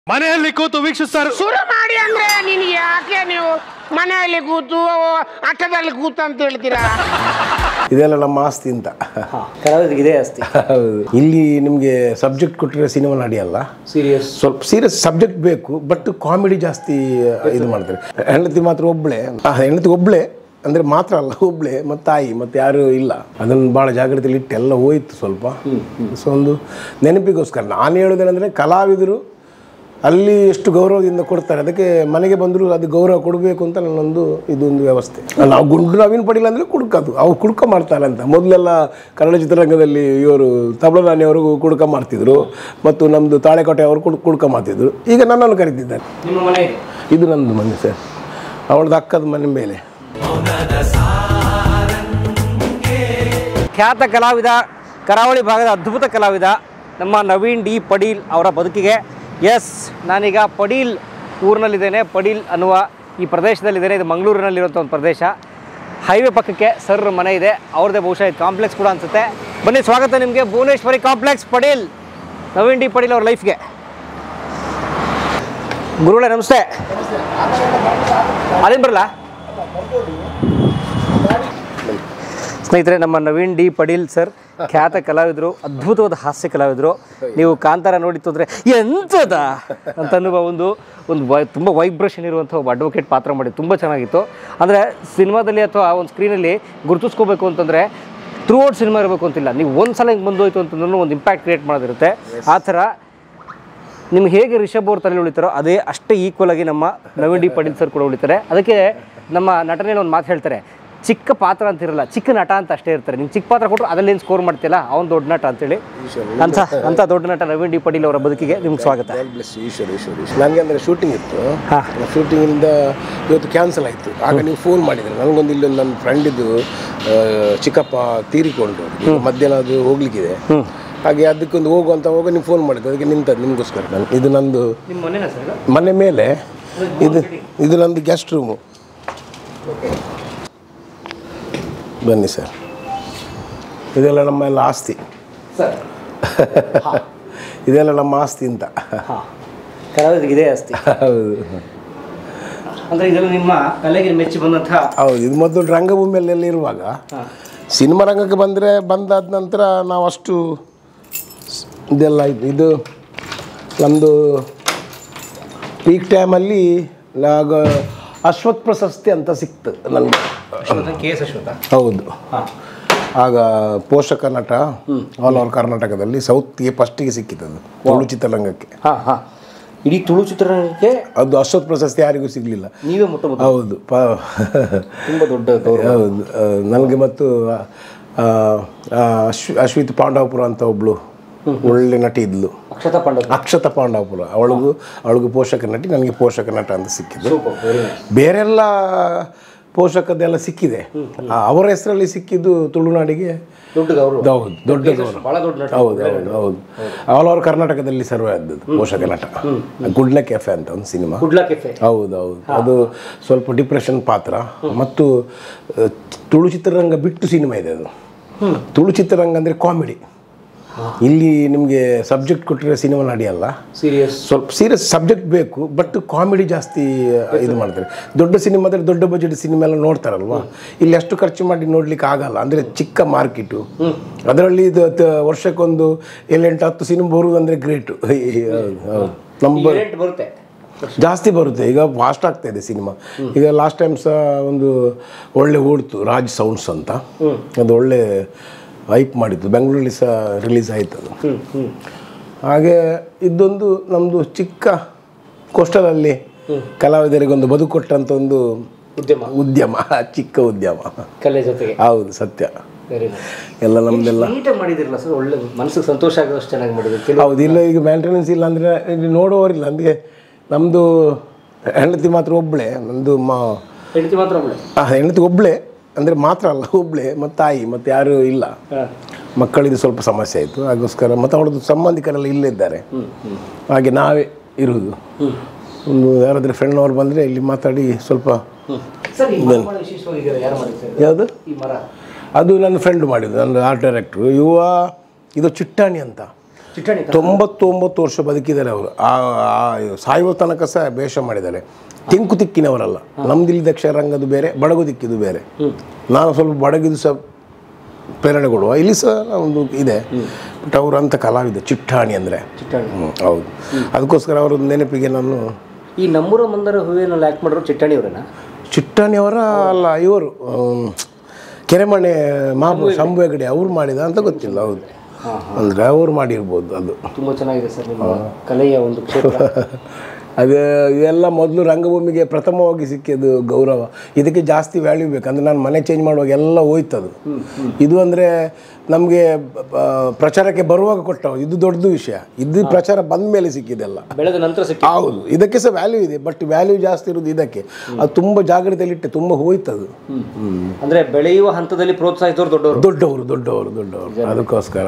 ಮನೆಯಲ್ಲಿ ಕೂತು ವೀಕ್ಷಿಸ್ತಾರೆ ಶುರು ಮಾಡಿ ಅಂದ್ರೆ ನಿನಗೆ ಯಾಕೆ ನೀವು ಮನೆಯಲ್ಲಿ ಕೂತು ಅಟ್ಟದಲ್ಲಿ ಕೂತು ಅಂತ ಹೇಳ್ತೀರಾ ಇದೆಲ್ಲ ನಮ್ಮ ಆಸ್ತಿ ಅಂತ ಕಲಾವಿದರಿಗೆ ಇದೇ ಆಸ್ತಿ ಹೌದು ಇಲ್ಲಿ ನಿಮಗೆ ಸಬ್ಜೆಕ್ಟ್ ಕೊಟ್ಟರೆ ಸಿನಿಮಾ ನಡೆಯಲ್ಲ ಸೀರಿಯಸ್ ಸ್ವಲ್ಪ ಸೀರಿಯಸ್ ಸಬ್ಜೆಕ್ಟ್ ಬೇಕು ಬಟ್ ಕಾಮಿಡಿ ಜಾಸ್ತಿ ಇದು ಮಾಡ್ತಾರೆ ಹೆಂಡತಿ ಮಾತ್ರ ಒಬ್ಳೆ ಆ, ಹೆಂಡತಿ ಒಬ್ಳೆ ಅಂದ್ರೆ ಮಾತ್ರ ಅಲ್ಲ ಒಬ್ಳೆ ಮತ್ತೆ ತಾಯಿ ಮತ್ತೆ ಯಾರು ಇಲ್ಲ ಅದನ್ನು ಭಾಳ ಜಾಗ್ರತೆಯಲ್ಲಿ ಇಟ್ಟು ಎಲ್ಲ ಹೋಯ್ತು ಸ್ವಲ್ಪ ಸೊ ಒಂದು ನೆನಪಿಗೋಸ್ಕರ ನಾನು ಹೇಳೋದೇನೆಂದ್ರೆ ಕಲಾವಿದರು ಅಲ್ಲಿ ಎಷ್ಟು ಗೌರವದಿಂದ ಕೊಡ್ತಾರೆ ಅದಕ್ಕೆ ಮನೆಗೆ ಬಂದರೂ ಅದು ಗೌರವ ಕೊಡಬೇಕು ಅಂತ ನನ್ನೊಂದು ಇದೊಂದು ವ್ಯವಸ್ಥೆ ನಾವು ಗುಂಡು ನವೀನ್ ಪಡಿಲ್ಲ ಅಂದರೆ ಕುಡ್ಕೋದು ಅವ್ರು ಕುಡ್ಕ ಮಾಡ್ತಾರೆ ಅಂತ ಮೊದಲೆಲ್ಲ ಕನ್ನಡ ಚಿತ್ರರಂಗದಲ್ಲಿ ಇವರು ತಬಲದಾನಿಯವರು ಕುಡ್ಕ ಮಾಡ್ತಿದ್ರು ಮತ್ತು ನಮ್ಮದು ತಾಳೆಕೋಟೆ ಅವರು ಕುಡ್ ಕುಡ್ಕ ಮಾಡ್ತಿದ್ರು ಈಗ ನನ್ನನ್ನು ಕರೀತಿದ್ದಾರೆ ನಿಮ್ಮ ಮನೆ ಇದೆ ಇದು ನಂದು ಮನೆ ಸರ್ ಅವಳದ್ದು ಅಕ್ಕದ ಮನೆ ಮೇಲೆ ಖ್ಯಾತ ಕಲಾವಿದ ಕರಾವಳಿ ಭಾಗದ ಅದ್ಭುತ ಕಲಾವಿದ ನಮ್ಮ ನವೀನ್ ಡಿ ಪಡೀಲ್ ಅವರ ಬದುಕಿಗೆ ಎಸ್ ನಾನೀಗ ಪಡೀಲ್ ಊರಿನಲ್ಲಿದ್ದೇನೆ ಪಡೀಲ್ ಅನ್ನುವ ಈ ಪ್ರದೇಶದಲ್ಲಿದ್ದೇನೆ ಇದು ಮಂಗಳೂರಿನಲ್ಲಿರುವಂಥ ಒಂದು ಪ್ರದೇಶ ಹೈವೇ ಪಕ್ಕಕ್ಕೆ ಸರ್ ಮನೆ ಇದೆ ಅವ್ರದ್ದೇ ಬಹುಶಃ ಇದು ಕಾಂಪ್ಲೆಕ್ಸ್ ಕೂಡ ಅನಿಸುತ್ತೆ ಬನ್ನಿ ಸ್ವಾಗತ ನಿಮಗೆ ಭುವನೇಶ್ವರಿ ಕಾಂಪ್ಲೆಕ್ಸ್ ಪಡೀಲ್ ನವೀನ್ ಡಿ ಪಡೀಲ್ ಅವ್ರ ಲೈಫ್ಗೆ ಗುರುಗಳೇ ನಮಸ್ತೆ ಅದೇನು ಬರಲ್ಲ ಸ್ನೇಹಿತರೆ ನಮ್ಮ ನವೀನ್ ಡಿ ಪಡೀಲ್ ಸರ್ ಖ್ಯಾತ ಕಲಾವಿದರು ಅದ್ಭುತವಾದ ಹಾಸ್ಯ ಕಲಾವಿದರು ನೀವು ಕಾಂತಾರ ನೋಡಿತ್ತು ಅಂದರೆ ಎಂಥದ ಅಂತ ಅನ್ನುವ ಒಂದು ಒಂದು ವೈ ತುಂಬ ವೈಬ್ರೇಷನ್ ಇರುವಂಥ ಒಬ್ಬ ಅಡ್ವೊಕೇಟ್ ಪಾತ್ರ ಮಾಡಿ ತುಂಬ ಚೆನ್ನಾಗಿತ್ತು ಅಂದರೆ ಸಿನಿಮಾದಲ್ಲಿ ಅಥವಾ ಒಂದು ಸ್ಕ್ರೀನಲ್ಲಿ ಗುರುತಿಸ್ಕೋಬೇಕು ಅಂತಂದರೆ ಥ್ರೂ ಔಟ್ ಸಿನಿಮಾ ಇರಬೇಕು ಅಂತಿಲ್ಲ ನೀವು ಒಂದು ಸಲ ಹಿಂಗೆ ಬಂದೋಯ್ತು ಅಂತಂದ್ರೂ ಒಂದು ಇಂಪ್ಯಾಕ್ಟ್ ಕ್ರಿಯೇಟ್ ಮಾಡೋದಿರುತ್ತೆ ಆ ಥರ ನಿಮ್ಗೆ ಹೇಗೆ ರಿಷಬ್ ಅವ್ರ ತಲೆ ಉಳಿತಾರೋ ಅದೇ ಅಷ್ಟೇ ಈಕ್ವಲ್ ಆಗಿ ನಮ್ಮ ನವೀನ್ ಡಿ ಪಟೇಲ್ ಸರ್ ಕೂಡ ಉಳಿತಾರೆ ಅದಕ್ಕೆ ನಮ್ಮ ನಟನೆಯಲ್ಲಿ ಒಂದು ಮಾತು ಹೇಳ್ತಾರೆ ಚಿಕ್ಕ ಪಾತ್ರ ಅಂತ ಇರಲ್ಲ ಚಿಕ್ಕ ನಟ ಅಂತ ಅಷ್ಟೇ ಇರ್ತಾರೆ ನೀವು ಚಿಕ್ಕ ಪಾತ್ರ ಕೊಟ್ಟರು ಅದ್ರಲ್ಲಿ ಏನು ಸ್ಕೋರ್ ಮಾಡ್ತಿಲ್ಲ ಅವ್ನು ದೊಡ್ಡ ನಟ ಅಂತೇಳಿ ಅಂತ ಅಂತ ದೊಡ್ಡ ನಟ ನವೀನ್ ಡಿ ಪಟೇಲ್ ಅವರ ಬದುಕಿಗೆ ನಿಮ್ಗೆ ಸ್ವಾಗತ ಈಶ್ವರ ಈಶ್ವರ ಈಶ್ವರ ನನಗೆ ಅಂದರೆ ಶೂಟಿಂಗ್ ಇತ್ತು ಹಾ. ಶೂಟಿಂಗಿಂದ ಇವತ್ತು ಕ್ಯಾನ್ಸಲ್ ಆಯಿತು ಆಗ ನೀವು ಫೋನ್ ಮಾಡಿದ್ರೆ ನನಗೊಂದು ಇಲ್ಲೊಂದು ನನ್ನ ಫ್ರೆಂಡಿದ್ದು ಚಿಕ್ಕಪ್ಪ ತೀರಿಕೊಂಡ್ರು ಈಗ ಮಧ್ಯಾಹ್ನ ಅದು ಹೋಗ್ಲಿಕ್ಕಿದೆ ಹಾಗೆ ಅದಕ್ಕೊಂದು ಹೋಗುವಂತ ಹೋಗ ನೀವು ಫೋನ್ ಮಾಡಿದ್ದು ಅದಕ್ಕೆ ನಿಂತದ್ದು ನಿಮಗೋಸ್ಕರ ನಾನು ಇದು ನಂದು ನಿಮ್ಮ ಮನೆನಾ ಸರ್ ಮನೆ ಮೇಲೆ ಇದು ಇದು ನಂದು ಗೆಸ್ಟ್ ರೂಮು ಬನ್ನಿ ಸರ್ ಇದೆಲ್ಲ ನಮ್ಮ ಎಲ್ಲ ಆಸ್ತಿ ಸರ್ ಇದೆಲ್ಲ ನಮ್ಮ ಆಸ್ತಿ ಅಂತ ಹಾಂ ಕಲಾವಿದರಿಗೆ ಇದೇ ಆಸ್ತಿ ಹೌದು ಅಂದರೆ ಇದೆಲ್ಲ ನಿಮ್ಮ ಕಲೆಗೆ ಮೆಚ್ಚಿ ಬಂದಂಥ ಹೌದು ಇದು ಮೊದಲು ರಂಗಭೂಮಿಯಲ್ಲೆಲ್ಲ ಇರುವಾಗ ಸಿನಿಮಾ ರಂಗಕ್ಕೆ ಬಂದರೆ ಬಂದಾದ ನಂತರ ನಾವು ಅಷ್ಟು ಸ್- ಇದೆಲ್ಲ ಇದು ಇದು ನಮ್ಮದು ಪೀಕ್ ಟೈಮಲ್ಲಿ ಆಗ ಅಶ್ವತ್ ಪ್ರಶಸ್ತಿ ಅಂತ ಸಿಕ್ತು ನನಗೆ ಕೆ ಎಸ್ ಅಶ್ವಥ ಹೌದು ಹಾಂ ಆಗ ಪೋಷಕ ನಟ ಆಲ್ ಓವರ್ ಕರ್ನಾಟಕದಲ್ಲಿ ಸೌತ್ಗೆ ಫಸ್ಟಿಗೆ ಸಿಕ್ಕಿತ್ತದು ತುಳು ಚಿತ್ರರಂಗಕ್ಕೆ ಹಾಂ ಹಾಂ ಇಡೀ ತುಳು ಚಿತ್ರರಂಗಕ್ಕೆ ಅದು ಅಶ್ವತ್ ಪ್ರಶಸ್ತಿ ಯಾರಿಗೂ ಸಿಗಲಿಲ್ಲ ನೀವೇ ಮೊಟ್ಟ ಮೊದಲು ಹೌದು ಪ ತುಂಬ ದೊಡ್ಡ ಗೌರವ ಹೌದು ನನಗೆ ಮತ್ತು ಆ, ಆ, ಅಶ್ವ ಅಶ್ವಿತ್ ಪಾಂಡವಪುರ ಅಂತ ಒಬ್ಳು ಒಳ್ಳೆ ನಟಿ ಇದ್ಲು ಅಕ್ಷತಾ ಪಾಂಡವ್ ಅಕ್ಷತ ಪಾಂಡವಪುರ ಅವಳಿಗೂ ಅವಳಿಗೂ ಪೋಷಕ ನಟಿ ನನಗೆ ಪೋಷಕ ನಟ ಅಂತ ಸಿಕ್ಕಿದ್ದು ಸೂಪರ್ ವೆರಿ ನೈಸ್ ಬೇರೆಲ್ಲ ಪೋಷಕದ್ದೆಲ್ಲ ಸಿಕ್ಕಿದೆ ಆ, ಅವರ ಹೆಸರಲ್ಲಿ ಸಿಕ್ಕಿದ್ದು ತುಳುನಾಡಿಗೆ ದೊಡ್ಡ ಗೌರವ ಹೌದು ದೊಡ್ಡ ಗೌರವ ಬಹಳ ದೊಡ್ಡ ನಟ ಹೌದು ಹೌದು ಹೌದು ಆಲ್ ಓವರ್ ಕರ್ನಾಟಕದಲ್ಲಿ ಸರ್ವೆ ಆದದ್ದು ಪೋಷಕ ನಟ ಗುಡ್ಲ ಕೆಫೆ ಅಂತ ಒಂದು ಸಿನಿಮಾ ಕುಡ್ಲಾ ಕೆಫೆ ಹೌದು ಹೌದು ಅದು ಸ್ವಲ್ಪ ಡಿಪ್ರೆಷನ್ ಪಾತ್ರ ಮತ್ತು ಆ, ತುಳು ಚಿತ್ರರಂಗ ಬಿಟ್ಟು ಸಿನಿಮಾ ಇದೆ ಅದು ತುಳು ಚಿತ್ರರಂಗ ಅಂದರೆ ಕಾಮಿಡಿ ಇಲ್ಲಿ ನಿಮಗೆ ಸಬ್ಜೆಕ್ಟ್ ಕೊಟ್ಟರೆ ಸಿನಿಮಾ ನಡೆಯಲ್ಲ ಸೀರಿಯಸ್ ಸ್ವಲ್ಪ ಸೀರಿಯಸ್ ಸಬ್ಜೆಕ್ಟ್ ಬೇಕು ಬಟ್ ಕಾಮಿಡಿ ಜಾಸ್ತಿ ಇದು ಮಾಡ್ತಾರೆ ದೊಡ್ಡ ಸಿನಿಮಾದಲ್ಲಿ ದೊಡ್ಡ ಬಜೆಟ್ ಸಿನಿಮಾ ಎಲ್ಲ ನೋಡ್ತಾರಲ್ವಾ ಇಲ್ಲಿ ಅಷ್ಟು ಖರ್ಚು ಮಾಡಿ ನೋಡ್ಲಿಕ್ಕೆ ಆಗಲ್ಲ ಅಂದರೆ ಚಿಕ್ಕ ಮಾರ್ಕೆಟು ಅದರಲ್ಲಿ ಇದು ತ- ವರ್ಷಕ್ಕೊಂದು ಏಳೆಂಟು ಹತ್ತು ಸಿನಿಮಾ ಬರುವುದು ಅಂದರೆ ಗ್ರೇಟು ಹೌದು ನಮ್ಮ ರೆಂಟ್ ಬರುತ್ತೆ ಜಾಸ್ತಿ ಬರುತ್ತೆ ಈಗ ಫಾಸ್ಟ್ ಆಗ್ತಾ ಇದೆ ಸಿನಿಮಾ ಈಗ ಲಾಸ್ಟ್ ಟೈಮ್ ಸಹ ಒಂದು ಒಳ್ಳೆ ಓಡ್ತು ರಾಜ್ ಸೌಂಡ್ಸ್ ಅಂತ ಅದು ಒಳ್ಳೆ ಹೈಪ್ ಮಾಡಿತ್ತು ಬೆಂಗಳೂರಲ್ಲಿ ಸಹ ರಿಲೀಸ್ ಆಯ್ತು ಅದು ಹಾಗೆ ಇದೊಂದು ನಮ್ಮದು ಚಿಕ್ಕ ಕೋಸ್ಟಲಲ್ಲಿ ಕಲಾವಿದರಿಗೆ ಒಂದು ಬದುಕು ಕೊಟ್ಟಂಥ ಒಂದು ಉದ್ಯಮ ಉದ್ಯಮ ಚಿಕ್ಕ ಉದ್ಯಮ ಕಲೆ ಜೊತೆಗೆ ಹೌದು ಸತ್ಯ ವೆರಿ ನೈಸ್ ಎಲ್ಲ ನಮ್ದೆಲ್ಲ ನೀಟಾಗಿ ಮಾಡಿದಿರಲ್ಲ ಸರ್ ಒಳ್ಳೆ ಮನಸ್ಸಿಗೆ ಸಂತೋಷ ಆಗೋಷ್ಟು ಚೆನ್ನಾಗಿ ಮಾಡಿದ್ರು ಕೆಲವು ಹೌದು ಇಲ್ಲ ಈಗ ಮೇಂಟೆನೆನ್ಸ್ ಇಲ್ಲ ಅಂದರೆ ಇಲ್ಲಿ ನೋಡುವವರಿಲ್ಲ ಅಂದರೆ ನಮ್ಮದು ಹೆಂಡತಿ ಮಾತ್ರ ಒಬ್ಬಳೆ ನಮ್ಮದು ಮಾ ಹೆಂಡತಿ ಮಾತ್ರ ಒಳ್ಳೆ ಆ ಹೆಂಡತಿ ಒಬ್ಬಳೆ ಅಂದರೆ ಮಾತ್ರ ಅಲ್ಲ ಒಬ್ಬಳೆ ಮತ್ತು ತಾಯಿ ಮತ್ತು ಯಾರೂ ಇಲ್ಲ ಮಕ್ಕಳಿಗೆ ಸ್ವಲ್ಪ ಸಮಸ್ಯೆ ಆಯಿತು ಅದಕ್ಕೋಸ್ಕರ ಮತ್ತು ಅವಳದ್ದು ಸಂಬಂಧಿಕರೆಲ್ಲ ಇಲ್ಲೇ ಇದ್ದಾರೆ ಹಾಗೆ ನಾವೇ ಇರುವುದು ಒಂದು ಯಾರಾದರೂ ಫ್ರೆಂಡ್ನವ್ರು ಬಂದರೆ ಇಲ್ಲಿ ಮಾತಾಡಿ ಸ್ವಲ್ಪ ಸರ್ ಈ ಮರ ಬಹಳ ವಿಶೇಷವಾಗಿ ಯಾರು ಮಾಡಿದ್ದಾರೆ ಯಾವುದು ಈ ಮರ ಅದು ನನ್ನ ಫ್ರೆಂಡ್ ಮಾಡಿದ್ದು ನನ್ನ ಆರ್ಟ್ ಡೈರೆಕ್ಟ್ರು ಇವ ಇದು ಚಿಟ್ಟಾಣಿ ಅಂತ ಚಿಟ್ಟಣಿ ತೊಂಬತ್ತೊಂಬತ್ತು ವರ್ಷ ಬದುಕಿದ್ದಾರೆ ಅವರು ಆ ಆ ಸಾಯುವ ತನಕ ಸಹ ವೇಷ ಮಾಡಿದ್ದಾರೆ ತಿಂಕು ತಿಕ್ಕಿನವರಲ್ಲ ನಮ್ದಿಲ್ಲಿ ದಕ್ಷ ರಂಗದು ಬೇರೆ ಬಡಗು ದಿಕ್ಕಿದು ಬೇರೆ ನಾನು ಸ್ವಲ್ಪ ಬಡಗಿದು ಸಹ ಪ್ರೇರಣೆ ಕೊಡುವ ಇಲ್ಲಿ ಸಹ ಒಂದು ಇದೆ ಬಟ್ ಅವರು ಅಂಥ ಕಲಾವಿದ ಚಿಟ್ಟಾಣಿ ಅಂದರೆ ಚಿಟ್ಟಣಿ ಹೌದು ಅದಕ್ಕೋಸ್ಕರ ಅವರ ನೆನಪಿಗೆ ನಾನು ಈ ನಮ್ಮೂರ ಮಂದರ ಹೂವಿನಲ್ಲಿ ಆ್ಯಕ್ಟ್ ಮಾಡಿರೋ ಚಿಟ್ಟಣಿ ಅವರೇನಾ ಚಿಟ್ಟಾಣಿಯವರ ಅಲ್ಲ ಇವರು ಆಮ್, ಕೆರೆಮಣೆ ಮಾಬು ಶಂಭು ಹೆಗಡೆ ಅವ್ರು ಮಾಡಿದ ಅಂತ ಗೊತ್ತಿಲ್ಲ ಹೌದು ಅಂದರೆ ಅವ್ರು ಮಾಡಿರ್ಬೋದು ಅದು ತುಂಬ ಚೆನ್ನಾಗಿದೆ ಸರ್ ನಿಮ್ಮ ಕಲೆಯ ಒಂದು ಕ್ಷೇತ್ರ ಅದು ಇದೆಲ್ಲ ಮೊದಲು ರಂಗಭೂಮಿಗೆ ಪ್ರಥಮವಾಗಿ ಸಿಕ್ಕಿದ್ದು ಗೌರವ ಇದಕ್ಕೆ ಜಾಸ್ತಿ ವ್ಯಾಲ್ಯೂ ಬೇಕು ಅಂದರೆ ನಾನು ಮನೆ ಚೇಂಜ್ ಮಾಡುವಾಗ ಎಲ್ಲ ಹೋಯ್ತದು ಇದು ಅಂದರೆ ನಮಗೆ ಪ್ರಚಾರಕ್ಕೆ ಬರುವಾಗ ಕೊಟ್ಟವು ಇದು ದೊಡ್ಡದು ವಿಷಯ ಇದು ಪ್ರಚಾರ ಬಂದ ಮೇಲೆ ಸಿಕ್ಕಿದೆಲ್ಲ ಬೆಳೆದ ನಂತರ ಸಿಕ್ಕಿ ಹೌದು ಇದಕ್ಕೆ ಸಹ ವ್ಯಾಲ್ಯೂ ಇದೆ ಬಟ್ ವ್ಯಾಲ್ಯೂ ಜಾಸ್ತಿ ಇರೋದು ಇದಕ್ಕೆ ಅದು ತುಂಬ ಜಾಗ್ರತೆಯಲ್ಲಿಟ್ಟೆ ತುಂಬ ಹೋಯ್ತದು ಅಂದ್ರೆ ಬೆಳೆಯುವ ಹಂತದಲ್ಲಿ ಪ್ರೋತ್ಸಾಹಿಸಿದವರು ದೊಡ್ಡವರು ದೊಡ್ಡವರು ದೊಡ್ಡವರು ದೊಡ್ಡವರು ಅದಕ್ಕೋಸ್ಕರ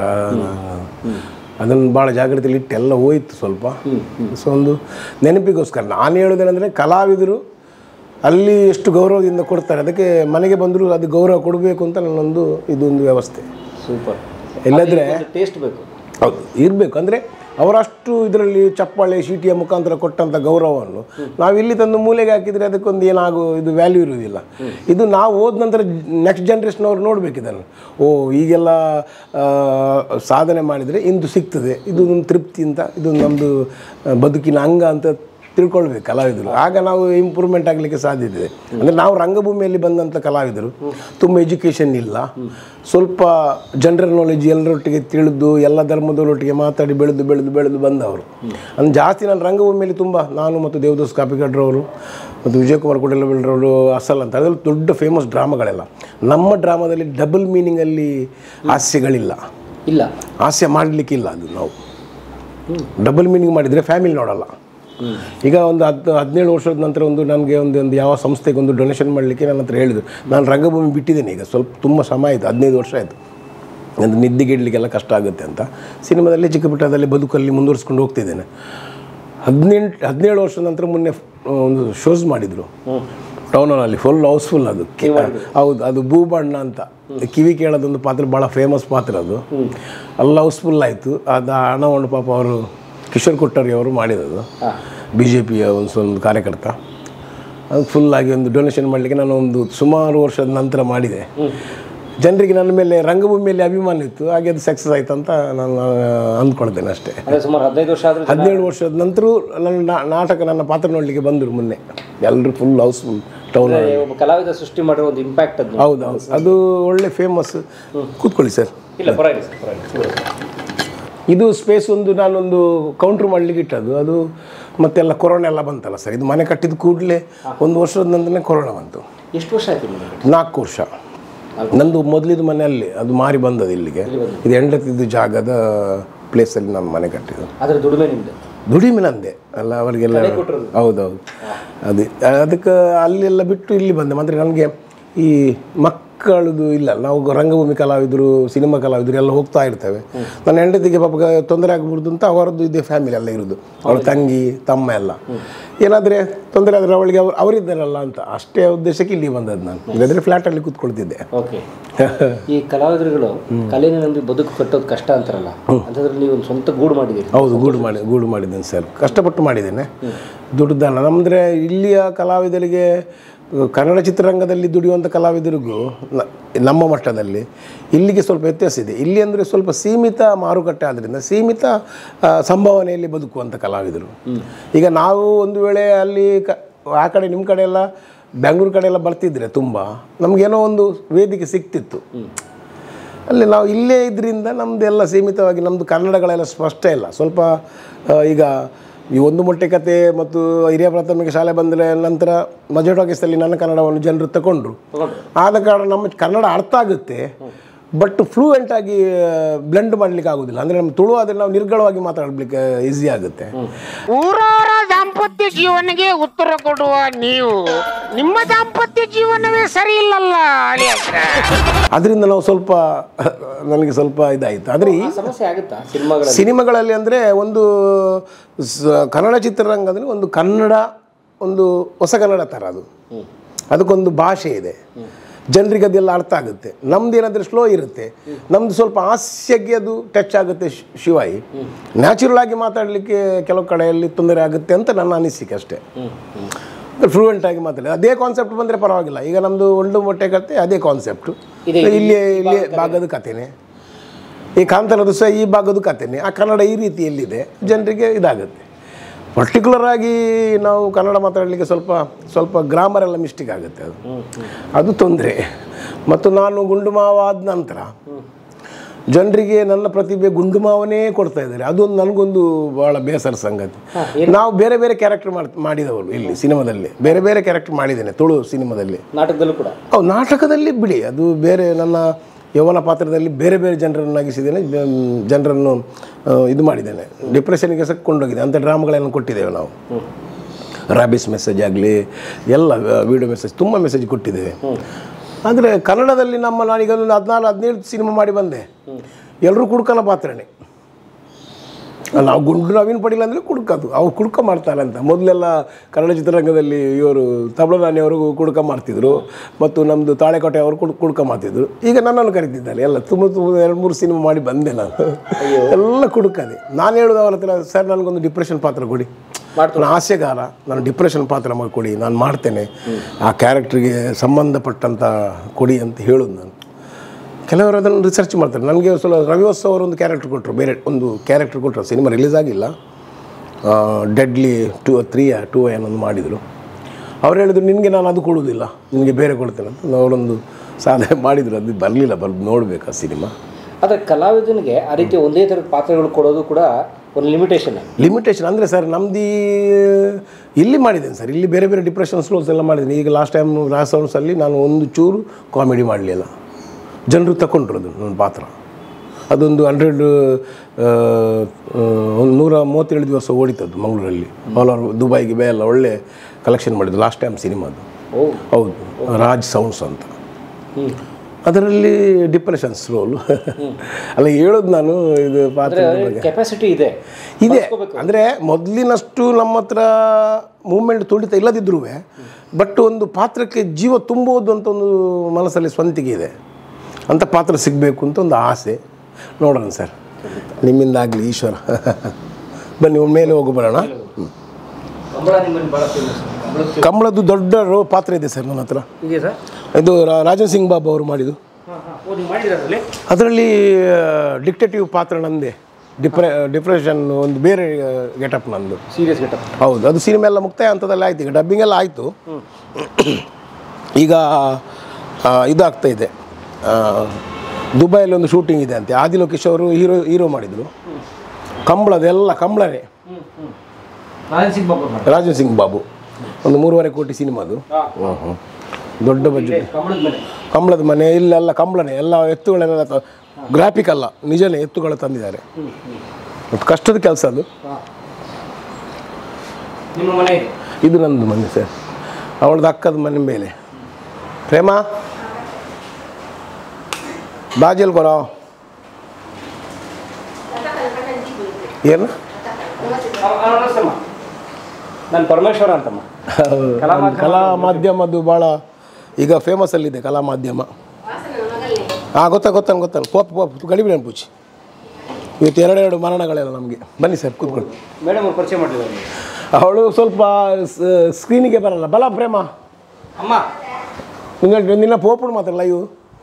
ಅದನ್ನು ಭಾಳ ಜಾಗ್ರತೆಯಲ್ಲಿ ಇಟ್ಟು ಎಲ್ಲ ಹೋಯ್ತು ಸ್ವಲ್ಪ ಸೊ ಒಂದು ನೆನಪಿಗೋಸ್ಕರ ನಾನು ಹೇಳೋದೇನೆಂದರೆ ಕಲಾವಿದರು ಅಲ್ಲಿ ಎಷ್ಟು ಗೌರವದಿಂದ ಕೊಡ್ತಾರೆ ಅದಕ್ಕೆ ಮನೆಗೆ ಬಂದರೂ ಅದು ಗೌರವ ಕೊಡಬೇಕು ಅಂತ ನನ್ನೊಂದು ಇದೊಂದು ವ್ಯವಸ್ಥೆ ಸೂಪರ್ ಇಲ್ಲದ್ರೆ ಟೇಸ್ಟ್ ಬೇಕು ಹೌದು ಇರಬೇಕು ಅಂದರೆ ಅವರಷ್ಟು ಇದರಲ್ಲಿ ಚಪ್ಪಾಳೆ ಶೀಟಿಯ ಮುಖಾಂತರ ಕೊಟ್ಟಂಥ ಗೌರವವನ್ನು ನಾವು ಇಲ್ಲಿ ತಂದು ಮೂಲೆಗೆ ಹಾಕಿದರೆ ಅದಕ್ಕೊಂದು ಏನಾಗೋ ಇದು ವ್ಯಾಲ್ಯೂ ಇರುವುದಿಲ್ಲ ಇದು ನಾವು ಹೋದ ನಂತರ ನೆಕ್ಸ್ಟ್ ಜನ್ರೇಷನ್ ನೋಡ್ಬೇಕು ಇದನ್ನು ಓ ಈಗೆಲ್ಲ ಆ, ಸಾಧನೆ ಮಾಡಿದರೆ ಇಂದು ಸಿಗ್ತದೆ ಇದು ಒಂದು ತೃಪ್ತಿ ಅಂತ ಇದು ನಮ್ಮದು ಬದುಕಿನ ಅಂಗ ಅಂತ ತಿಳ್ಕೊಳ್ಬೇಕು ಕಲಾವಿದರು ಆಗ ನಾವು ಇಂಪ್ರೂವ್ಮೆಂಟ್ ಆಗಲಿಕ್ಕೆ ಸಾಧ್ಯತೆ ಇದೆ ಅಂದರೆ ನಾವು ರಂಗಭೂಮಿಯಲ್ಲಿ ಬಂದಂಥ ಕಲಾವಿದರು ತುಂಬ ಎಜುಕೇಷನ್ ಇಲ್ಲ ಸ್ವಲ್ಪ ಜನರಲ್ ನಾಲೆಜ್ ಎಲ್ಲರೊಟ್ಟಿಗೆ ತಿಳಿದು ಎಲ್ಲ ಧರ್ಮದವರೊಟ್ಟಿಗೆ ಮಾತಾಡಿ ಬೆಳೆದು ಬೆಳೆದು ಬೆಳೆದು ಬಂದವರು ಅಂದ್ರೆ ಜಾಸ್ತಿ ನಾನು ರಂಗಭೂಮಿಯಲ್ಲಿ ತುಂಬ ನಾನು ಮತ್ತು ದೇವದಾಸ್ ಕಾಪಿಗಡ್ರವರು ಮತ್ತು ವಿಜಯಕುಮಾರ್ ಕುಡಲಬೆಳ್ರವರು ಅಸಲ್ ಅಂತ ಅದರಲ್ಲಿ ದೊಡ್ಡ ಫೇಮಸ್ ಡ್ರಾಮಾಗಳೆಲ್ಲ ನಮ್ಮ ಡ್ರಾಮಾದಲ್ಲಿ ಡಬಲ್ ಮೀನಿಂಗಲ್ಲಿ ಹಾಸ್ಯಗಳಿಲ್ಲ ಇಲ್ಲ ಹಾಸ್ಯ ಮಾಡಲಿಕ್ಕಿಲ್ಲ ಅದು ನಾವು ಡಬಲ್ ಮೀನಿಂಗ್ ಮಾಡಿದರೆ ಫ್ಯಾಮಿಲಿ ನೋಡಲ್ಲ ಈಗ ಒಂದು ಹತ್ತು ಹದಿನೇಳು ವರ್ಷದ ನಂತರ ಒಂದು ನನಗೆ ಒಂದು ಒಂದು ಯಾವ ಸಂಸ್ಥೆಗೆ ಒಂದು ಡೊನೇಷನ್ ಮಾಡಲಿಕ್ಕೆ ನನ್ನ ಹತ್ರ ಹೇಳಿದ್ರು ನಾನು ರಂಗಭೂಮಿ ಬಿಟ್ಟಿದ್ದೇನೆ ಈಗ ಸ್ವಲ್ಪ ತುಂಬ ಸಮಯ ಆಯಿತು ಹದಿನೈದು ವರ್ಷ ಆಯಿತು ಅದು ನಿದ್ದೆಗಿಡ್ಲಿಕ್ಕೆಲ್ಲ ಕಷ್ಟ ಆಗುತ್ತೆ ಅಂತ ಸಿನಿಮಾದಲ್ಲಿ ಚಿಕ್ಕ ಪುಟ್ಟದಲ್ಲಿ ಬದುಕಲ್ಲಿ ಮುಂದುವರಿಸ್ಕೊಂಡು ಹೋಗ್ತಿದ್ದೇನೆ ಹದಿನೆಂಟು ಹದಿನೇಳು ವರ್ಷದ ನಂತರ ಮೊನ್ನೆ ಒಂದು ಶೋಸ್ ಮಾಡಿದರು ಟೌನ್ ಹಾಲಲ್ಲಿ ಫುಲ್ ಹೌಸ್ಫುಲ್ ಅದು ಕಿ- ಹೌದು ಅದು ಭೂಬಣ್ಣ ಅಂತ ಕಿವಿ ಕೇಳೋದೊಂದು ಪಾತ್ರ ಭಾಳ ಫೇಮಸ್ ಪಾತ್ರ ಅದು ಅಲ್ಲಿ ಹೌಸ್ಫುಲ್ ಆಯಿತು ಅದು ಆ ಹಣವನ್ನು ಪಾಪ ಅವರು ಕಿಶೋರ್ ಕೊಟ್ಟರಿ ಅವರು ಮಾಡಿರೋದು ಬಿ ಜೆ ಪಿಯ ಒಂದು ಒಂದು ಕಾರ್ಯಕರ್ತ ಅದು ಫುಲ್ಲಾಗಿ ಒಂದು ಡೊನೇಷನ್ ಮಾಡಲಿಕ್ಕೆ ನಾನು ಒಂದು ಸುಮಾರು ವರ್ಷದ ನಂತರ ಮಾಡಿದೆ ಜನರಿಗೆ ನನ್ನ ಮೇಲೆ ರಂಗಭೂಮಿಯಲ್ಲಿ ಅಭಿಮಾನ ಇತ್ತು ಹಾಗೆ ಅದು ಸಕ್ಸಸ್ ಆಯ್ತು ಅಂತ ನಾನು ಅಂದ್ಕೊಳ್ತೇನೆ ಅಷ್ಟೇ ಅಂದ್ರೆ ಸುಮಾರು ಹದಿನೈದು ವರ್ಷ ಆದ್ರೂ ಹದಿನೇಳು ವರ್ಷದ ನಂತರ ನನ್ನ ನಾ- ನಾಟಕ ನನ್ನ ಪಾತ್ರ ನೋಡಲಿಕ್ಕೆ ಬಂದರು ಮೊನ್ನೆ ಎಲ್ಲರೂ ಫುಲ್ ಹೌಸ್ಫುಲ್ ಟೌನ್ ಒಬ್ಬ ಕಲಾವಿದ ಸೃಷ್ಟಿ ಮಾಡಿರೋ ಒಂದು ಇಂಪ್ಯಾಕ್ಟ್ ಅದು ಹೌದು ಹೌದು ಅದು ಒಳ್ಳೆ ಫೇಮಸ್ ಕೂತ್ಕೊಳ್ಳಿ ಸರ್ ಇಲ್ಲ ಪರವಾಗಿಲ್ಲ ಸರ್ ಪರವಾಗಿಲ್ಲ ಇದು ಸ್ಪೇಸ್ ಒಂದು ನಾನೊಂದು ಕೌಂಟ್ರ್ ಮಾಡಲಿಕ್ಕೆ ಇಟ್ಟದ್ದು ಅದು ಮತ್ತೆಲ್ಲ ಕೊರೋನಾ ಎಲ್ಲ ಬಂತಲ್ಲ ಸರ್ ಇದು ಮನೆ ಕಟ್ಟಿದ ಕೂಡಲೇ ಒಂದು ವರ್ಷದ ನಂತರನೇ ಕೊರೋನಾ ಬಂತು ಎಷ್ಟು ವರ್ಷ ಆಯ್ತು ನಿಮಗೆ ನಾಲ್ಕು ವರ್ಷ ನಂದು ಮೊದಲಿದ್ದು ಮನೆ ಅಲ್ಲಿ ಅದು ಮಾರಿ ಬಂದದ್ದು ಇಲ್ಲಿಗೆ ಇದು ಹೆಂಡತಿದ್ದು ಜಾಗದ ಪ್ಲೇಸಲ್ಲಿ ನಾನು ಮನೆ ಕಟ್ಟಿದ್ದು ಅದ್ರ ದುಡಿಮೆ ನಿಮ್ದು ದುಡಿಮೆ ನಂದೆ ಅಲ್ಲ ಅವರಿಗೆಲ್ಲ ಹೌದೌದು ಅದೇ ಅದಕ್ಕೆ ಅಲ್ಲೆಲ್ಲ ಬಿಟ್ಟು ಇಲ್ಲಿ ಬಂದೆ ಮತ್ತು ನನಗೆ ಈ ಮಕ್ಕಳದು ಇಲ್ಲ ನಾವು ರಂಗಭೂಮಿ ಕಲಾವಿದರು ಸಿನಿಮಾ ಕಲಾವಿದರು ಎಲ್ಲ ಹೋಗ್ತಾ ಇರ್ತೇವೆ ನನ್ನ ಹೆಂಡತಿಗೆ ಪಾಪ ತೊಂದರೆ ಆಗಬಾರ್ದು ಅಂತ ಅವರದ್ದು ಇದೆ ಫ್ಯಾಮಿಲಿ ಎಲ್ಲ ಇರೋದು ಅವಳ ತಂಗಿ ತಮ್ಮ ಎಲ್ಲ ಏನಾದರೆ ತೊಂದರೆ ಆದರೆ ಅವಳಿಗೆ ಅವ್ರು ಅವರಿದ್ದಾರಲ್ಲ ಅಂತ ಅಷ್ಟೇ ಉದ್ದೇಶಕ್ಕೆ ಇಲ್ಲಿ ಬಂದದ್ದು ನಾನು ಇಲ್ಲದ್ರೆ ಫ್ಲ್ಯಾಟಲ್ಲಿ ಕೂತ್ಕೊಳ್ತಿದ್ದೆ ಓಕೆ ಈ ಕಲಾವಿದರುಗಳು ಕಲೆನ ನಂಬಿ ಬದುಕು ಕಟ್ಟೋದು ಕಷ್ಟ ಅಂತಾರಲ್ಲ ಅಂತಂದ್ರೆ ನೀವು ಒಂದು ಸ್ವಂತ ಗೂಡು ಮಾಡಿದ್ದೀರಿ ಹೌದು ಗೂಡು ಮಾಡಿ ಗೂಡು ಮಾಡಿದ್ದೇನೆ ಸರ್ ಕಷ್ಟಪಟ್ಟು ಮಾಡಿದ್ದೇನೆ ದುಡ್ದಲ್ಲ ನಮ್ಮಂದರೆ ಇಲ್ಲಿಯ ಕಲಾವಿದರಿಗೆ ಅಹ್, ಕನ್ನಡ ಚಿತ್ರರಂಗದಲ್ಲಿ ದುಡಿಯುವಂಥ ಕಲಾವಿದರಿಗೂ ನ- ನಮ್ಮ ಮಟ್ಟದಲ್ಲಿ ಇಲ್ಲಿಗೆ ಸ್ವಲ್ಪ ವ್ಯತ್ಯಾಸ ಇದೆ ಇಲ್ಲಿ ಅಂದರೆ ಸ್ವಲ್ಪ ಸೀಮಿತ ಮಾರುಕಟ್ಟೆ ಆದ್ದರಿಂದ ಸೀಮಿತ ಆ, ಸಂಭಾವನೆಯಲ್ಲಿ ಬದುಕುವಂಥ ಕಲಾವಿದರು ಈಗ ನಾವು ಒಂದು ವೇಳೆ ಅಲ್ಲಿ ಕ ಆ ಕಡೆ ನಿಮ್ಮ ಕಡೆ ಎಲ್ಲ ಬೆಂಗಳೂರು ಕಡೆ ಎಲ್ಲ ಬರ್ತಿದ್ರೆ ತುಂಬ ನಮಗೇನೋ ಒಂದು ವೇದಿಕೆ ಸಿಕ್ತಿತ್ತು ಅಲ್ಲಿ ನಾವು ಇಲ್ಲೇ ಇದರಿಂದ ನಮ್ಮದು ಎಲ್ಲ ಸೀಮಿತವಾಗಿ ನಮ್ಮದು ಕನ್ನಡಗಳೆಲ್ಲ ಸ್ಪಷ್ಟ ಇಲ್ಲ ಸ್ವಲ್ಪ ಆ, ಈಗ ಈ ಒಂದು ಮೊಟ್ಟೆ ಕತೆ ಮತ್ತು ಹಿರಿಯ ಪ್ರಾಥಮಿಕ ಶಾಲೆ ಬಂದರೆ ನಂತರ ಮಜೆಟ್ ಆಫೀಸಲ್ಲಿ ನನ್ನ ಕನ್ನಡವನ್ನು ಜನರು ತಗೊಂಡ್ರು ಆದ ಕಾರಣ ನಮ್ಮ ಕನ್ನಡ ಅರ್ಥ ಆಗುತ್ತೆ ಬಟ್ ಫ್ಲೂಯೆಂಟ್ ಆಗಿ ಬ್ಲೆಂಡ್ ಮಾಡ್ಲಿಕ್ಕೆ ಆಗೋದಿಲ್ಲ ಅಂದರೆ ನಮ್ಮ ತುಳು ಆದರೆ ನಾವು ನಿರ್ಗಳವಾಗಿ ಮಾತಾಡಲಿಕ್ಕೆ ಈಸಿ ಆಗುತ್ತೆ ಊರವರ ದಾಂಪತ್ಯ ಜೀವನಗೆ ಉತ್ತರ ಕೊಡುವ ನೀವು ನಿಮ್ಮ ದಾಂಪತ್ಯ ಜೀವನವೇ ಸರಿ ಇಲ್ಲಲ್ಲ ಅಳಿಯಾಸ ಅದರಿಂದ ನಾವು ಸ್ವಲ್ಪ ನನಗೆ ಸ್ವಲ್ಪ ಇದಾಯಿತು ಆದರೆ ಈ ಆ ಸಮಸ್ಯೆ ಆಗುತ್ತಾ ಸಿನಿಮಾಗಳಲ್ಲಿ ಸಿನಿಮಾಗಳಲ್ಲಿ ಅಂದರೆ ಒಂದು ಸ- ಕನ್ನಡ ಚಿತ್ರರಂಗದಲ್ಲಿ ಒಂದು ಕನ್ನಡ ಒಂದು ಹೊಸ ಕನ್ನಡ ಥರ ಅದು ಅದಕ್ಕೊಂದು ಭಾಷೆ ಇದೆ ಜನರಿಗೆ ಅದೆಲ್ಲ ಅರ್ಥ ಆಗುತ್ತೆ ನಮ್ದು ಏನಾದರೂ ಸ್ಲೋ ಇರುತ್ತೆ ನಮ್ದು ಸ್ವಲ್ಪ ಹಾಸ್ಯಕ್ಕೆ ಅದು ಟಚ್ ಆಗುತ್ತೆ ಶ್- ಶಿವಾಯಿ ನ್ಯಾಚುರಲ್ ಆಗಿ ಮಾತಾಡಲಿಕ್ಕೆ ಕೆಲವು ಕಡೆಯಲ್ಲಿ ತೊಂದರೆ ಆಗುತ್ತೆ ಅಂತ ನನ್ನ ಅನಿಸಿಕೆ ಅಷ್ಟೇ ಫ್ಲೂಯೆಂಟ್ ಆಗಿ ಮಾತಾಡಿ ಅದೇ ಕಾನ್ಸೆಪ್ಟ್ ಬಂದರೆ ಪರವಾಗಿಲ್ಲ ಈಗ ನಮ್ಮದು ಒಂದು ಮೊಟ್ಟೆ ಕತೆ ಅದೇ ಕಾನ್ಸೆಪ್ಟು ಇದೆ, ಇಲ್ಲಿ ಇಲ್ಲಿ ಭಾಗದ ಕಥೆನೇ ಈ ಕಾಂತಾರದು ಸಹ ಈ ಭಾಗದ ಕಥೆನೇ ಆ ಕನ್ನಡ ಈ ರೀತಿಯಲ್ಲಿದೆ ಜನರಿಗೆ ಇದಾಗುತ್ತೆ ಪರ್ಟಿಕ್ಯುಲರ್ ಆಗಿ ನಾವು ಕನ್ನಡ ಮಾತಾಡಲಿಕ್ಕೆ ಸ್ವಲ್ಪ ಸ್ವಲ್ಪ ಗ್ರಾಮರ್ ಎಲ್ಲ ಮಿಸ್ಟೇಕ್ ಆಗುತ್ತೆ ಅದು ಅದು ತೊಂದರೆ ಮತ್ತು ನಾನು ಗುಂಡು ಮಾವ ಆದ ನಂತರ ಜನರಿಗೆ ನನ್ನ ಪ್ರತಿಭೆ ಗುಂಡು ಮಾವನೇ ಕೊಡ್ತಾ ಇದ್ದಾರೆ ಅದೊಂದು ನನಗೊಂದು ಭಾಳ ಬೇಸರ ಸಂಗತಿ ನಾವು ಬೇರೆ ಬೇರೆ ಕ್ಯಾರೆಕ್ಟರ್ ಮಾಡಿದವರು ಇಲ್ಲಿ ಸಿನಿಮಾದಲ್ಲಿ ಬೇರೆ ಬೇರೆ ಕ್ಯಾರೆಕ್ಟರ್ ಮಾಡಿದ್ದೇನೆ ತುಳು ಸಿನಿಮಾದಲ್ಲಿ ನಾಟಕದಲ್ಲೂ ಕೂಡ ಅವು ನಾಟಕದಲ್ಲಿ ಬಿಡಿ ಅದು ಬೇರೆ ನನ್ನ ಯೌವನ ಪಾತ್ರದಲ್ಲಿ ಬೇರೆ ಬೇರೆ ಜನರನ್ನು ನಗಿಸಿದ್ದೇನೆ ಜ- ಜನರನ್ನು ಆ, ಇದು ಮಾಡಿದ್ದೇನೆ ಡಿಪ್ರೆಷನ್ಗೆ ಸಹ ಕೊಂಡೋಗಿದೆ ಅಂಥ ಡ್ರಾಮಾಗಳನ್ನು ಕೊಟ್ಟಿದ್ದೇವೆ ನಾವು ರಾಬಿಸ್ ಮೆಸೇಜ್ ಆಗಲಿ ಎಲ್ಲ ವಿಡಿಯೋ ಮೆಸೇಜ್ ತುಂಬ ಮೆಸೇಜ್ ಕೊಟ್ಟಿದ್ದೇವೆ ಆದರೆ ಕನ್ನಡದಲ್ಲಿ ನಮ್ಮ ನಾನೀಗ ಒಂದು ಹದಿನಾರು ಹದಿನೇಳು ಸಿನಿಮಾ ಮಾಡಿ ಬಂದೆ ಎಲ್ಲರೂ ಕುಡ್ಕನ ಪಾತ್ರನೇ ನಾವು ಗುಂಡು ನವೀನ್ ಪಡೀಲ್ ಅಂದರೆ ಕುಡ್ಕದು ಅವ್ರು ಕುಡ್ಕ ಮಾಡ್ತಾರೆ ಅಂತ ಮೊದಲೆಲ್ಲ ಕನ್ನಡ ಚಿತ್ರರಂಗದಲ್ಲಿ ಇವರು ತಬಲದಾನಿ ಅವರು ಕುಡ್ಕ ಮಾಡ್ತಿದ್ರು ಮತ್ತು ನಮ್ಮದು ತಾಳೆಕೋಟೆ ಅವರು ಕುಡ್ ಕುಡ್ಕ ಮಾಡ್ತಿದ್ರು ಈಗ ನನ್ನನ್ನು ಕರಿತಿದ್ದಾರೆ ಎಲ್ಲ ತುಂಬ ತುಂಬ ಎರಡು ಮೂರು ಸಿನಿಮಾ ಮಾಡಿ ಬಂದೆ ನಾನು ಎಲ್ಲ ಕುಡ್ಕದೆ ನಾನು ಹೇಳೋದು ಅವ್ರ ಹತ್ರ ಸರ್ ನನಗೊಂದು ಡಿಪ್ರೆಷನ್ ಪಾತ್ರ ಕೊಡಿ ನಾನು ಆಸೆಗಾರ ನಾನು ಡಿಪ್ರೆಷನ್ ಪಾತ್ರ ಮಾಡಿಕೊಡಿ ನಾನು ಮಾಡ್ತೇನೆ ಆ ಕ್ಯಾರೆಕ್ಟ್ರಿಗೆ ಸಂಬಂಧಪಟ್ಟಂಥ ಕೊಡಿ ಅಂತ ಹೇಳೋದು ನಾನು ಕೆಲವರು ಅದನ್ನು ರಿಸರ್ಚ್ ಮಾಡ್ತಾರೆ ನನಗೆ ಸ್ವಲ್ಪ ರವಿವತ್ಸವ ಅವರು ಒಂದು ಕ್ಯಾರೆಕ್ಟರ್ ಕೊಟ್ಟರು ಬೇರೆ ಒಂದು ಕ್ಯಾರೆಕ್ಟರ್ ಕೊಟ್ಟರು ಸಿನಿಮಾ ರಿಲೀಸ್ ಆಗಿಲ್ಲ ಡೆಡ್ಲಿ ಟೂ ತ್ರೀ ಟೂ ಏನೊಂದು ಮಾಡಿದರು ಅವ್ರು ಹೇಳಿದ್ರು ನಿನಗೆ ನಾನು ಅದು ಕೊಡೋದಿಲ್ಲ ನಿನಗೆ ಬೇರೆ ಕೊಡ್ತೇನೆ ಅಂತ ಅವರೊಂದು ಸಾಧನೆ ಮಾಡಿದರು ಅದು ಬರಲಿಲ್ಲ ಬರ್ ನೋಡಬೇಕು ಆ ಸಿನಿಮಾ ಆದರೆ ಕಲಾವಿದನಿಗೆ ಆ ರೀತಿ ಒಂದೇ ಥರದ ಪಾತ್ರಗಳು ಕೊಡೋದು ಕೂಡ ಒಂದು ಲಿಮಿಟೇಷನ್ ಲಿಮಿಟೇಷನ್ ಅಂದರೆ ಸರ್ ನಮ್ದು ಇಲ್ಲಿ ಮಾಡಿದ್ದೇನೆ ಸರ್ ಇಲ್ಲಿ ಬೇರೆ ಬೇರೆ ಡಿಪ್ರೆಷನ್ ಸ್ಲೋಸ್ ಎಲ್ಲ ಮಾಡಿದ್ದೀನಿ ಈಗ ಲಾಸ್ಟ್ ಟೈಮ್ ರಾಸೌನ್ಸಲ್ಲಿ ನಾನು ಒಂದು ಚೂರು ಕಾಮಿಡಿ ಮಾಡಲಿಲ್ಲ ಜನರು ತಗೊಂಡ್ರು ಅದು ನನ್ನ ಪಾತ್ರ ಅದೊಂದು ಹಂಡ್ರೆಡ್ ಒಂದು ನೂರ ಮೂವತ್ತೇಳು ದಿವಸ ಓಡಿತದ್ದು ಮಂಗಳೂರಲ್ಲಿ ಆಲ್ ಓವರ್ ದುಬೈಗೆ ಬೇ ಎಲ್ಲ ಒಳ್ಳೆ ಕಲೆಕ್ಷನ್ ಮಾಡಿದ್ದು ಲಾಸ್ಟ್ ಟೈಮ್ ಸಿನಿಮಾದು ಓ ಹೌದು ರಾಜ್ ಸೌಂಡ್ಸ್ ಅಂತ ಅದರಲ್ಲಿ ಡಿಪ್ರೆಷನ್ಸ್ ರೋಲು ಅಲ್ಲ ಹೇಳೋದು ನಾನು ಇದು ಪಾತ್ರ ಕೆಪಾಸಿಟಿ ಇದೆ ಇದೆ ಅಂದರೆ ಮೊದಲಿನಷ್ಟು ನಮ್ಮ ಹತ್ರ ಮೂಮೆಂಟ್ ತುಳಿತ ಇಲ್ಲದಿದ್ರೂ ಬಟ್ ಒಂದು ಪಾತ್ರಕ್ಕೆ ಜೀವ ತುಂಬುವುದು ಅಂತ ಒಂದು ಮನಸ್ಸಲ್ಲಿ ಸ್ವಂತಿಗೆ ಇದೆ ಅಂಥ ಪಾತ್ರ ಸಿಗಬೇಕು ಅಂತ ಒಂದು ಆಸೆ ನೋಡೋಣ ಸರ್ ನಿಮ್ಮಿಂದ ಆಗಲಿ ಈಶ್ವರ ಬನ್ನಿ ಒಮ್ಮೆ ಮೇಲೆ ಹೋಗಿ ಬರೋಣ ಹ್ಮ್. ಕಂಬಳ ನಿಮ್ಮಲ್ಲಿ ಭಾಳ ಫೇಮಸ್ ಕಂಬಳದ್ದು ಕಂಬಳದ್ದು ದೊಡ್ಡ ರೋ- ಪಾತ್ರ ಇದೆ ಸರ್ ನನ್ನ ಹತ್ರ ಇದೆಯಾ ಸರ್ ಇದು ರಾ- ರಾಜನ್ ಸಿಂಗ್ ಬಾಬು ಅವರು ಮಾಡಿದ್ದು ಹಾಂ ಹಾಂ ಓ ನೀವು ಮಾಡಿದ್ದೀರಾ ಅದರಲ್ಲಿ ಅದರಲ್ಲಿ ಡಿಕ್ಟೇಟಿವ್ ಪಾತ್ರ ನಂದೇ ಡಿಪ್ರೆ ಡಿಪ್ರೆಷನ್ ಒಂದು ಬೇರೆ ಗೆಟಪ್ ನಂದು ಸೀರಿಯಸ್ ಗೆಟಪ್ ಹೌದು ಅದು ಸಿನಿಮಾ ಎಲ್ಲ ಮುಕ್ತಾಯ ಹಂತದಲ್ಲಿ ಆಯ್ತು ಈಗ ಡಬ್ಬಿಂಗ್ ಎಲ್ಲ ಆಯಿತು ಈಗ ಆ, ಇದಾಗ್ತಾ ಇದೆ ಆ, ದುಬೈಯಲ್ಲಿ ಒಂದು ಶೂಟಿಂಗ್ ಇದೆ ಅಂತೆ ಆದಿ ಲೋಕೇಶ್ ಅವರು ಹೀರೋ ಹೀರೋ ಮಾಡಿದರು ಕಂಬಳದೆಲ್ಲ ಕಂಬಳನೇ ರಾಜನ್ ಸಿಂಗ್ ಬಾಬು ಮಾಡಿ ರಾಜನ್ ಸಿಂಗ್ ಬಾಬು ಒಂದು ಮೂರುವರೆ ಕೋಟಿ ಸಿನಿಮಾದು ಹ್ಞೂ ಹ್ಞೂ ದೊಡ್ಡ ಬಜೆಟ್ ಕಂಬಳದ ಮೇಲೆ ಕಂಬಳದ ಮನೆ ಇಲ್ಲೆಲ್ಲ ಕಂಬಳನೇ ಎಲ್ಲ ಎತ್ತುಗಳೆಲ್ಲ ತ- ಗ್ರಾಫಿಕ್ ಅಲ್ಲ ನಿಜನೇ ಎತ್ತುಗಳು ತಂದಿದ್ದಾರೆ ಮತ್ತು ಕಷ್ಟದ ಕೆಲಸ ಅದು ನಿಮ್ಮ ಮನೆ ಇದೆ ಇದು ನಂದು ಮನೆ ಸರ್ ಅವಳದ್ದು ಅಕ್ಕದ ಮನೆ ಮೇಲೆ ಪ್ರೇಮ ಬಾಜಲ್ ಕೊರ ಏನು ನಾನು ಪರಮೇಶ್ವರ ಅಂತಮ್ಮ ಕಲಾ ಮಾಧ್ಯಮ ಕಲಾ ಮಾಧ್ಯಮದ್ದು ಭಾಳ ಈಗ ಫೇಮಸಲ್ಲಿದೆ ಕಲಾ ಮಾಧ್ಯಮ ಹಾಂ ಗೊತ್ತಾ ಗೊತ್ತಾನ ಗೊತ್ತಾನ ಪೋಪ್ ಪೋಪ್ ಗಡಿಬಿಡಿ ಪೂಚಿ ಇವತ್ತು ಎರಡೆರಡು ಮರಣಗಳೆಲ್ಲ ನಮಗೆ ಬನ್ನಿ ಸರ್ ಕೂತ್ಕೊಳ್ಳಿ ಮೇಡಮ್ ಅವ್ರು ಪರಿಚಯ ಮಾಡಿದ್ದಾರೆ ಅವಳು ಸ್ವಲ್ಪ ಸ್ಕ್ರೀನಿಗೆ ಬರಲ್ಲ ಬಲ ಪ್ರೇಮ ಅಮ್ಮ ನಿನ್ನ ನಿನ್ನ ಪೋಪುಡು ಮಾತ್ರ ಲೈವ್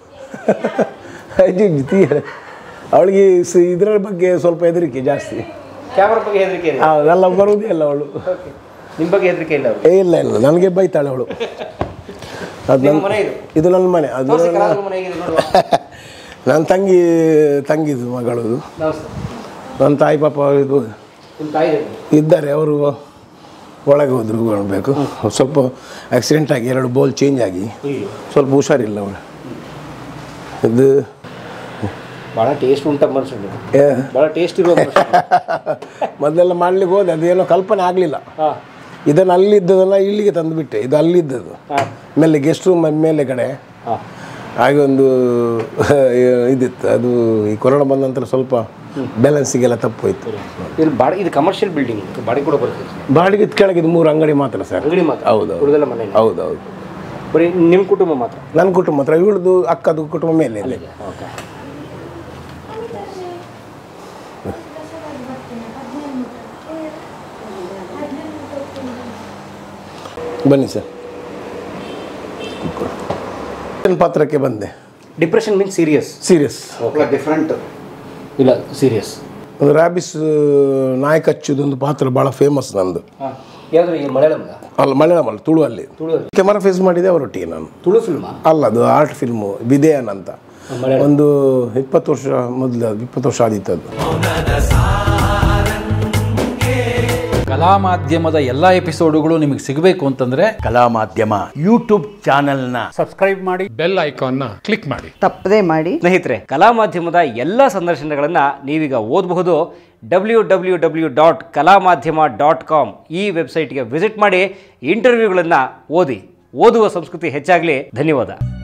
ಅವಳಿಗೆ ಇದರ ಬಗ್ಗೆ ಸ್ವಲ್ಪ ಹೆದರಿಕೆ ಜಾಸ್ತಿ ಕ್ಯಾಮ್ರಾ ಬಗ್ಗೆ ಹೆದರಿಕೆ ಇದೆ ಅದೆಲ್ಲ ಬರುವುದೇ ಇಲ್ಲ ಅವಳು ಓಕೆ ನಿಮ್ಮ ಬಗ್ಗೆ ಹೆದರಿಕೆ ಇಲ್ಲ ಅವರು ಏ ಇಲ್ಲ ಇಲ್ಲ ನನಗೆ ಬೈತಾಳೆ ಅವಳು ಅದು ನಿಮ್ಮ ನನ್ನ ಮನೆ ಇದು ಇದು ನನ್ನ ಮನೆ ಅದು ತೋರಿಸಿ ನನ್ನ- ಕಲಾವಿದರ ಮನೆ ಹೇಗಿದೆ ನೋಡುವ ನನ್ನ ತಂಗಿ ತಂಗಿದು ಮಗಳದು ನಮಸ್ತೆ ನನ್ನ ತಾಯಿ ಪಾಪ ಇದು ನಿಮ್ಮ ತಾಯಿ ಇದೆ. ಇದ್ದಾರೆ ಅವರು ಒಳಗೆ ಹೋದ್ರು ಮಾಡಬೇಕು ಸ್ವಲ್ಪ ಆಕ್ಸಿಡೆಂಟ್ ಆಗಿ ಎರಡು ಬೋಲ್ ಚೇಂಜ್ ಆಗಿ ಸ್ವಲ್ಪ ಹುಷಾರಿಲ್ಲ ಅವಳು ಇದು ಭಾಳ ಟೇಸ್ಟ್ ಉಂಟ ಮನುಷ್ಯನು ಏ, ಭಾಳ ಟೇಸ್ಟ್ ಇರೋ ಮನುಷ್ಯ ಮೊದಲೆಲ್ಲ ಮಾಡ್ಲಿಕ್ಕೆ ಹೋದೆ ಅದೇನೋ ಕಲ್ಪನೆ ಆಗಲಿಲ್ಲ ಹಾಂ ಇದನ್ನು ಅಲ್ಲಿದ್ದದನ್ನು ಇಲ್ಲಿಗೆ ತಂದುಬಿಟ್ಟೆ ಇದು ಅಲ್ಲಿದ್ದದು ಹಾಂ ಮೇಲೆ ಗೆಸ್ಟ್ ರೂಮ್ ಮೇಲೆ ಕಡೆ ಹಾಂ ಹಾಗೆ ಒಂದು ಇದಿತ್ತು ಅದು ಈ ಕೊರೋನಾ ಬಂದ ನಂತರ ಸ್ವಲ್ಪ ಬ್ಯಾಲೆನ್ಸಿಗೆಲ್ಲ ತಪ್ಪೋಯ್ತು ಇದು ಬಾಡಿ ಇದು ಕಮರ್ಷಿಯಲ್ ಬಿಲ್ಡಿಂಗ್ ಬಾಡಿ ಕೂಡ ಬರ್ತದೆ ಬಾಡಿಗೆ ಕೆಳಗೆ ಇದು ಮೂರು ಅಂಗಡಿ ಮಾತ್ರ ಸರ್ ಅಂಗಡಿ ಮಾತ್ರ ಹೌದು ಹೌದು ಉಳಿದೆಲ್ಲ ಮನೆ ಹೌದು ಹೌದು ಬರೀ ನಿಮ್ಮ ಕುಟುಂಬ ಮಾತ್ರ ನನ್ನ ಕುಟುಂಬ ಹತ್ರ ಇವಳದು ಅಕ್ಕದು ಕುಟುಂಬ ಮೇಲೆ ಇದೆ ಓಕೆ ಬನ್ನಿ ಸರ್ ನನ್ನ ಪಾತ್ರಕ್ಕೆ ಬಂದೆ depression means serious serious different ಇಲ್ಲ ಸೀರಿಯಸ್ ಒಂದು ರ್ಯಾಬಿಸ್ ನಾಯಕ ಹಚ್ಚುದೊಂದು ಪಾತ್ರ ಭಾಳ ಫೇಮಸ್ ನಂದು ಹಾಂ ಯಾವುದು ಈ ಮಲಯಾಳಂದ ಅಲ್ಲ ಮಲಯಾಳಂ ಅಲ್ಲ ತುಳು ಅಲ್ಲಿ ತುಳುವಲ್ಲಿ ಕ್ಯಾಮರಾ ಫೇಸ್ ಮಾಡಿದೆ ಅವರೊಟ್ಟಿಗೆ ನಾನು ತುಳು ಫಿಲ್ಮಾ ಅಲ್ಲ ಅದು ಆರ್ಟ್ ಫಿಲ್ಮು ವಿದೇಯನ್ ಅಂತ ಮಲಯಾಳಂ. ಒಂದು ಇಪ್ಪತ್ತು ವರ್ಷ ಮೊದಲು ಇಪ್ಪತ್ತು ವರ್ಷ ಆದಿತ್ತು ಅದು ಕಲಾ ಮಾಧ್ಯಮದ ಎಲ್ಲ ಎಪಿಸೋಡುಗಳು ನಿಮಗೆ ಸಿಗಬೇಕು ಅಂತಂದ್ರೆ ಕಲಾ ಮಾಧ್ಯಮ ಯೂಟ್ಯೂಬ್ ಚಾನೆಲ್ನ ಬೆಲ್ ಐಕಾನ್ನ ಕ್ಲಿಕ್ ಮಾಡಿ ತಪ್ಪದೇ ಮಾಡಿ ಸ್ನೇಹಿತರೆ ಕಲಾ ಮಾಧ್ಯಮದ ಎಲ್ಲ ಸಂದರ್ಶನಗಳನ್ನು ನೀವೀಗ ಓದಬಹುದು ಡಬ್ಲ್ಯೂ ಡಬ್ಲ್ಯೂ ಡಬ್ಲ್ಯೂ ಡಾಟ್ ಕಲಾ ಮಾಧ್ಯಮ ಡಾಟ್ ಕಾಮ್ ಈ ವೆಬ್ಸೈಟ್ಗೆ ವಿಸಿಟ್ ಮಾಡಿ ಇಂಟರ್ವ್ಯೂಗಳನ್ನು ಓದಿ ಓದುವ ಸಂಸ್ಕೃತಿ ಹೆಚ್ಚಾಗಲಿ ಧನ್ಯವಾದ